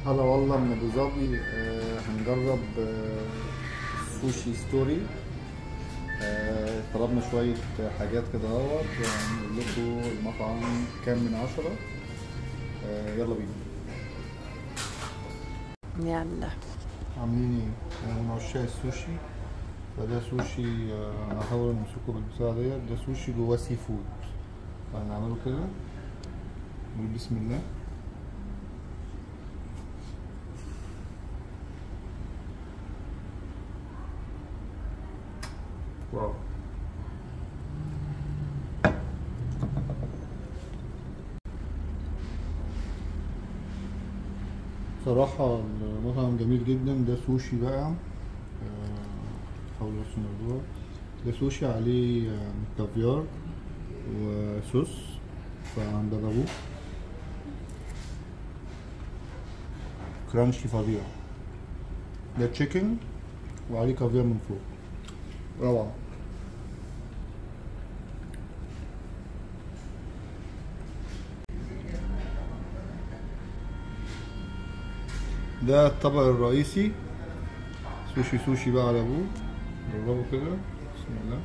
هلا والله من ابو ظبي آه هنجرب آه سوشي ستوري آه طلبنا شوية حاجات كده اهوت هنقول لكم المطعم كام من عشرة آه يلا بينا يلا عاملين ايه؟ أنا من عشاق السوشي فده سوشي آه، هحاول امسكه بالبتاع ديت ده سوشي جواه سي فود فهنعمله كده نقول بسم الله واو صراحة المطعم جميل جدا ده سوشي بقى آه، حاول بس الموضوع ده سوشي عليه آه، كافيار وصوص فهنجربوه كرانشي فظيع ده تشيكن وعليه كافيار من فوق روعة ده الطبق الرئيسي سوشي سوشي بقى على ابوه جربه كده بسم الله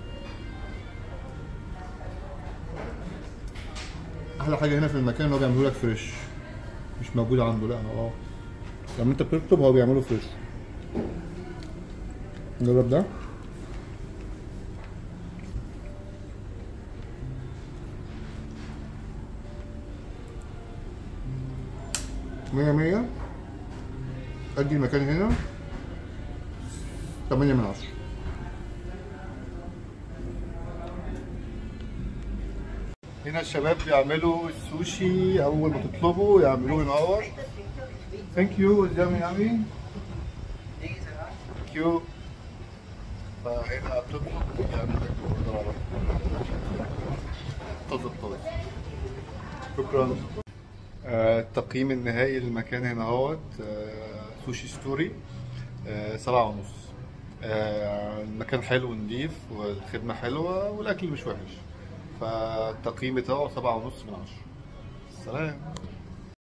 احلى حاجه هنا في المكان ان هو بيعمله لك فريش مش موجود عنده لا اه لما انت بتطلب هو بيعمله فريش نجرب ده مية مية ادي المكان هنا تمانية من عشرة هنا الشباب بيعملوا السوشي اول ما تطلبوا يعملوه ينور ثانك يو قدام يامي ثانك يو فهنا بتطلب يعمل لك الاوردر على طول طز الطز شكرا آه، التقييم النهائي للمكان هنا اهوت آه، سوشي ستوري آه، سبعة ونص آه، المكان حلو ونضيف والخدمة حلوة والأكل مش وحش فالتقييم بتاعه سبعة ونص من عشرة سلام